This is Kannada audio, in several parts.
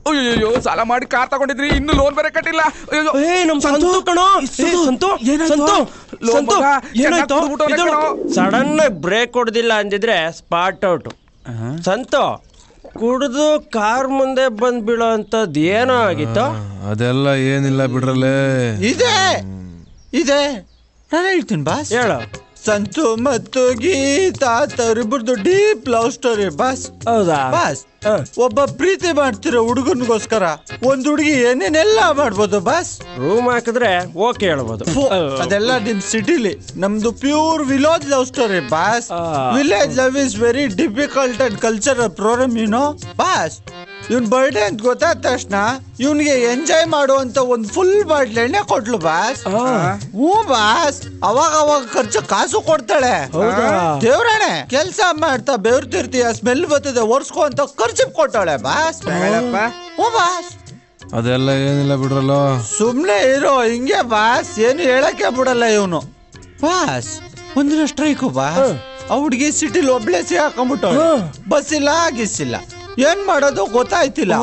ಅಯ್ಯೋ ಸಾಲ ಮಾಡಿ ಕಾರ್ ತಗೊಂಡಿದ್ರಿ ಇನ್ನು ಲೋನ್ ಬೇರೆ ಕಟ್ಟಿಲ್ಲ ಅಯ್ಯೋ ಏ ನಮ್ ಸಂತು ಕಣೋ ಏ ಸಂತು ಸಂತು ಲೋ ಸಂತು ಮಗ, ಏನಾಯ್ತು ಚೆನ್ನಾಗ್ ಕುಡ್ದ್ಬಿಟ್ಟವ್ನೆ ಕಣೋ. ಸಡನ್ ಆಗಿ ಬ್ರೇಕ್ ಹೊಡೆದಿಲ್ಲ ಅಂದಿದ್ರೆ ಸ್ಪಾಟ್ ಔಟ್ ಸಂತು ಕುಡ್ದು ಕಾರ್ ಮುಂದೆ ಬಂದ್ ಬೀಳೋ ಅಂತದ್ ಏನೋ ಆಗಿತ್ತು ಅದೆಲ್ಲ ಏನಿಲ್ಲ ಬಿಡ್ರಲ್ಲೇ ಇದೆ ಇದೆ ನಾನು ಹೇಳ್ತೀನಿ ಬಾಸ್ ಹೇಳು ಸಂತು ಮತ್ತು ಗೀತಾ ಅವರಿಬ್ಬರದು ಡೀಪ್ ಲವ್ ಸ್ಟೋರಿ ಬಾಸ್ ಹೌದಾ ಬಾಸ್ ಹ. ಒಬ್ಬ ಪ್ರೀತಿ ಮಾಡ್ತಿರೋ ಹುಡುಗನಿಗೋಸ್ಕರ ಒಂದ್ ಹುಡುಗಿ ಏನೇನೆಲ್ಲ ಮಾಡ್ಬೋದು ಬಾಸ್ ರೂಮ್ ಹಾಕಿದ್ರೆ ಓಕೆ ಹೇಳ್ಬೋದು ಫು, ಅದೆಲ್ಲ ನಿಮ್ ಸಿಟಿಲಿ ನಮ್ದು pure village love story boss ಆ. Village love is very difficult and cultural programme you know boss ಇವ್ನ್ ಬರ್ಡೇ ಅಂತ ಗೊತ್ತಾದ ತಕ್ಷಣ ಇವನ್ಗೆ ಎಂಜಾಯ್ ಮಾಡುವಂತ ಒಂದ್ ಫುಲ್ ಬಾಟ್ಲ್ ಎಣ್ಣೆ ಕೊಟ್ಲು ಬಾಸ್ ಹ್ಞೂ ಬಾಸ್ ಅವಾಗ ಅವಾಗ ಖರ್ಚು ಕಾಸು ಕೊಡ್ತಾಳೆ ಹೌದಾ? ದೇವ್ರಾಣೆ ಕೆಲ್ಸ ಮಾಡ್ತಾ ಬೆವ್ರ್ತಿರ್ತೀಯ ಸ್ಮೆಲ್ ಬರ್ತದೆ ಒರ್ಸ್ಕೊ ಅಂತ ಖರ್ಚು ಕೊಟ್ಟಾಳೆ ಬಾಸ್ ಹ್ಞೂ ಬಾಸ್ ಅದೆಲ್ಲ ಏನಿಲ್ಲ ಬಿಡ್ರಲ್ಲೋ ಸುಮ್ನೆ ಇರೋ ಹಿಂಗೆ ಬಾಸ್ ಏನು ಹೇಳಕ್ಕೆ ಬಿಡಲ್ಲ ಇವನು ಬಾಸ್ ಒಂದಿನ ಸ್ಟ್ರೈಕು ಬಾಸ್ ಆ ಹುಡುಗಿ ಸಿಟಿಲಿ ಒಬ್ಳೆ ಸಿಗಾಕೊಂಬಿಟ್ಟವಳು ಬಸ್ ಇಲ್ಲ ಗಿಸ್ ಇಲ್ಲ ಏನ್ ಮಾಡೋದು ಗೊತ್ತಾಯ್ತಿಲ್ಲ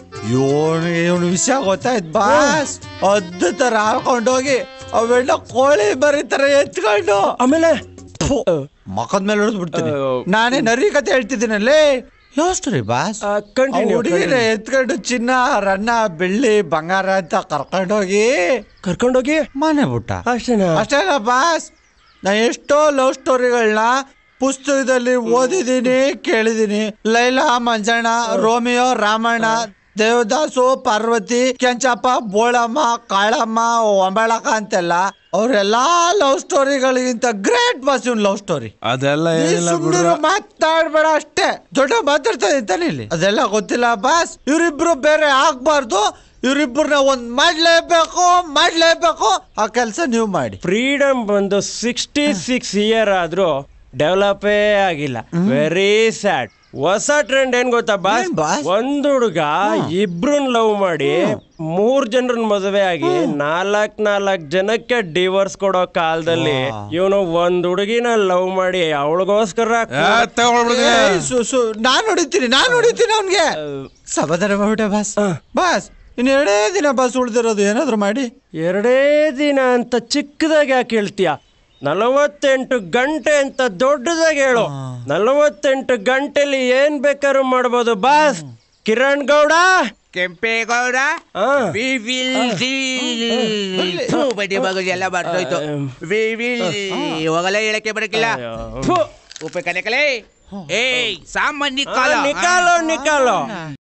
ಇವನು ಇವನು ವಿಷಯ ಗೊತ್ತಾಯ್ತು ಬಾಸ್ ಅದ್ದು ತರ ಹಾಕೊಂಡೋಗಿ ಅವೆಲ್ಲ ಕೋಳಿ ಬರೀತರ ಎತ್ಕೊಂಡು ಆಮೇಲೆ ಮಕದ ಮೇಲೆ ಹೊಡೆದು ಬಿಡ್ತೀನಿ ನಾನೇ ನರಿ ಕತೆ ಹೇಳ್ತಿದ್ದೀನಲ್ಲೇ ಯಾವ ಸ್ಟೋರಿ ಬಾಸ್ ಆ, continue, ಹುಡುಗಿನ continue. ಎತ್ಕೊಂಡು ಚಿನ್ನ ರನ್ನ ಬೆಳ್ಳಿ ಬಂಗಾರ ಅಂತ ಕರ್ಕೊಂಡೋಗಿ ಕರ್ಕೊಂಡೋಗಿ ಮನೆ ಬಿಟ್ಟ ಅಷ್ಟೇನಾ ಅಷ್ಟೇನ ಬಾಸ್ ನಾ ಎಷ್ಟೋ ಲವ್ ಸ್ಟೋರಿಗಳನ್ನ ಪುಸ್ತಕದಲ್ಲಿ ಓದಿದ್ದೀನಿ ಕೇಳಿದ್ದೀನಿ ಲೈಲಾ ಮಂಜಣ್ಣ ರೋಮಿಯೋ ರಾಮಣ್ಣ ದೇವದಾಸು ಪಾರ್ವತಿ ಕೆಂಚಪ್ಪ ಬೋಳಮ್ಮ ಕಾಳಮ್ಮ ಒಂಬಳಕ ಅಂತೆಲ್ಲ ಅವರೆಲ್ಲಾ ಲವ್ ಸ್ಟೋರಿಗಳಿಗಿಂತ ಗ್ರೇಟ್ ಬಾಸ್ ಇವ್ನ ಲವ್ ಸ್ಟೋರಿ ಅದೆಲ್ಲ ಏನಿಲ್ಲ ಬಿಡ್ರ ಸುಮ್ಮನೆ ಮಾತಾಡ್ಬೇಡ ಅಷ್ಟೇ ದೊಡ್ಡ ಮಾತಾಡ್ತಾ ಇದ್ದಾನೆ ಇಲ್ಲಿ ಅದೆಲ್ಲ ಗೊತ್ತಿಲ್ಲ ಬಾಸ್ ಇವರಿಬ್ರು ಬೇರೆ ಆಗ್ಬಾರ್ದು ಇವರಿಬ್ಬರನ್ನ ಒಂದ್ ಮಾಡ್ಲೇಬೇಕು ಮಾಡ್ಲೇಬೇಕು ಆ ಕೆಲಸ ನೀವು ಮಾಡಿ ಫ್ರೀಡಮ್ ಬಂದು ಸಿಕ್ಸ್ಟಿ ಸಿಕ್ಸ್ ಇಯರ್ ಆದ್ರೂ ಡೆವಲಪೇ ಆಗಿಲ್ಲ ವೆರಿ ಸ್ಯಾಡ್ ಹೊಸ ಟ್ರೆಂಡ್ ಏನ್ ಗೊತ್ತಾ ಬಾಸ್ ಏನ್ ಬಾಸ್? ಒಂದ್ ಹುಡುಗ ಇಬ್ರನ್ ಲವ್ ಮಾಡಿ ಮೂರ್ ಜನರನ್ ಮದುವೆ ಆಗಿ ನಾಲ್ಕ್ ನಾಲ್ಕ್ ಜನಕ್ಕೆ ಡಿವೋರ್ಸ್ ಕೊಡೋ ಕಾಲದಲ್ಲಿ ಇವನು ಒಂದ್ ಹುಡುಗಿನ ಲವ್ ಮಾಡಿ ಅವಳಿಗೋಸ್ಕರ ಏಯ್, ಸು- ಸು- ನಾನ್ ಹೊಡಿತೀನಿ ನಾನ್ ಹೊಡಿತೀನಿ ಅವನ್ಗೆ ಸಮಾಧಾನ ಮಾಡ್ಬಿಟ್ಟೆ ಬಾಸ್ ಬಾಸ್ ಇನ್ನು ಎರಡೇ ದಿನ ಬಾಸ್ ಉಳ್ದಿರೋದು ಏನಾದ್ರು ಮಾಡಿ ಎರಡೇ ದಿನ ಅಂತ ಚಿಕ್ಕದಾಗಿ ಯಾಕೆ ಹೇಳ್ತೀಯ ನಲವತ್ತೆಂಟು ಗಂಟೆ ಅಂತ ದೊಡ್ಡದಾಗಿ ಹೇಳು ನಲವತ್ತೆಂಟು ಗಂಟೆಲಿ ಏನ್ ಬೇಕಾದ್ರೂ ಮಾಡ್ಬೋದು ಬಾಸ್ ಕಿರಣ್ ಗೌಡ ಕೆಂಪೇಗೌಡ ಆ. ವಿ ವಿಲ್ ಬಡ್ಡಿ ಮಗು ಎಲ್ಲ ಬರ್ತೋಯ್ತು ವಿ ವಿಲ್ ಹೋಗಲ್ಲ ಹೇಳಕ್ಕೆ ಬರಕಿಲ್ಲ ಫು. ಉಪ ಕನೆಕಲೆ ಏಯ್ ಸಾಮಾನ್ಯ ಆ, ನಿಕಾಲೋ ನಿಕಾಲೋ